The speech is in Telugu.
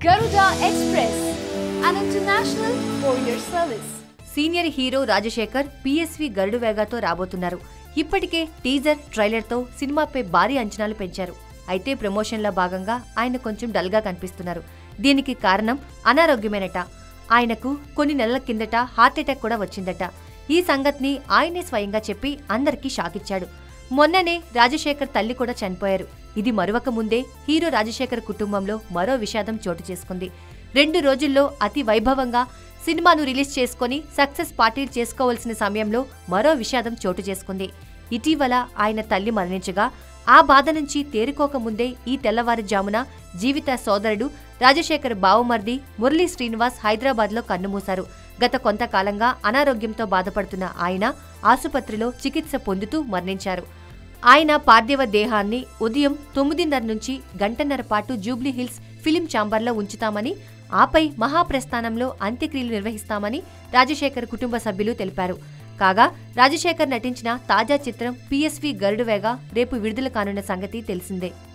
Garuda Express, an international courier service. Senior hero Rajasekhar PSV Garuda వేగాతో రాబోతున్నారు ఇప్పటికే టీజర్ ట్రైలర్తో సినిమాపై భారీ అంచనాలు పెంచారు అయితే ప్రమోషన్లో భాగంగా ఆయన కొంచెం డల్గా కనిపిస్తున్నారు దీనికి కారణం అనారోగ్యమేనట ఆయనకు కొన్ని నెలల కిందట హార్ట్అటాక్ కూడా వచ్చిందట ఈ సంగతిని ఆయనే స్వయంగా చెప్పి అందరికీ షాక్ ఇచ్చాడు మొన్ననే రాజశేఖర్ తల్లి కూడా చనిపోయారు ఇది మరొక ముందే హీరో రాజశేఖర్ కుటుంబంలో మరో విషాదం చోటు చేసుకుంది రెండు రోజుల్లో అతి వైభవంగా సినిమాను రిలీజ్ చేసుకొని సక్సెస్ పార్టీ చేసుకోవాల్సిన సమయంలో మరో విషాదం చోటు చేసుకుంది ఇటీవల ఆయన తల్లి మరణించగా ఆ బాధ నుంచి తేరుకోకముందే ఈ తెల్లవారుజామున జీవిత సోదరుడు రాజశేఖర్ బావమర్ది మురళీ శ్రీనివాస్ హైదరాబాద్లో కన్నుమూశారు గత కొంతకాలంగా అనారోగ్యంతో బాధపడుతున్న ఆయన ఆసుపత్రిలో చికిత్స పొందుతూ మరణించారు ఆయన పార్థివ దేహాన్ని ఉదయం తొమ్మిదిన్నర నుంచి గంటన్నర పాటు జూబ్లీ హిల్స్ ఫిలిం ఛాంబర్లో ఉంచుతామని ఆపై మహాప్రస్థానంలో అంత్యక్రియలు నిర్వహిస్తామని రాజశేఖర్ కుటుంబ సభ్యులు తెలిపారు కాగా రాజశేఖర్ నటించిన తాజా చిత్రం పిఎస్వి గరుడువేగా రేపు విడుదల కానున్న సంగతి తెలిసిందే